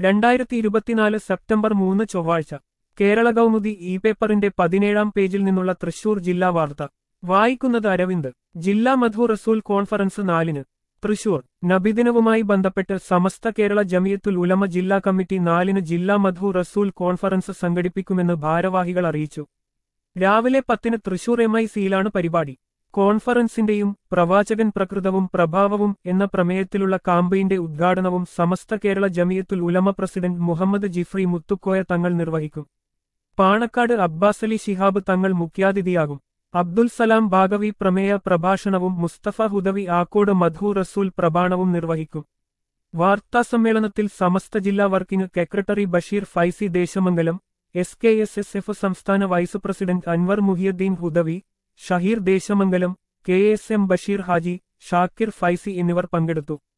രണ്ടായിരത്തി ഇരുപത്തിനാല് സെപ്റ്റംബർ മൂന്ന് ചൊവ്വാഴ്ച കേരള കൗമുദി ഇ പേപ്പറിന്റെ പതിനേഴാം പേജിൽ നിന്നുള്ള തൃശൂർ ജില്ലാ വാർത്ത വായിക്കുന്നത് അരവിന്ദ് ജില്ലാ മധു റസൂൽ കോൺഫറൻസ് നാലിന് തൃശൂർ നബിദിനവുമായി ബന്ധപ്പെട്ട് സമസ്ത കേരള ജമിയത്തുൽ ഉലമ ജില്ലാ കമ്മിറ്റി നാലിന് ജില്ലാ മധു റസൂൽ കോൺഫറൻസ് സംഘടിപ്പിക്കുമെന്ന് ഭാരവാഹികൾ അറിയിച്ചു രാവിലെ പത്തിന് തൃശൂർ എം ഐ സിയിലാണ് പരിപാടി കോൺഫറൻസിന്റെയും പ്രവാചകൻ പ്രകൃതവും പ്രഭാവവും എന്ന പ്രമേയത്തിലുള്ള കാമ്പയിന്റെ ഉദ്ഘാടനവും സമസ്ത കേരള ജമിയത്തുൽ ഉലമ പ്രസിഡന്റ് മുഹമ്മദ് ജിഫ്രി മുത്തുക്കോയ തങ്ങൾ നിർവഹിക്കും പാണക്കാട് അബ്ബാസ് അലി ശിഹാബ് തങ്ങൾ മുഖ്യാതിഥിയാകും അബ്ദുൽ സലാം ബാഗവി പ്രമേയ പ്രഭാഷണവും മുസ്തഫ ഹുദവി ആക്കോട് മധു റസൂൽ പ്രഭാണവും നിർവഹിക്കും വാർത്താസമ്മേളനത്തിൽ സമസ്ത ജില്ലാ working secretary Basheer Faizy Deshamangalam S K S S F സംസ്ഥാന vice president Anwar Muhiyudheen Hudawi Shaheer Deshamangalam K S M Basheer Haji Shakir Faizy എന്നിവർ പങ്കെടുത്തു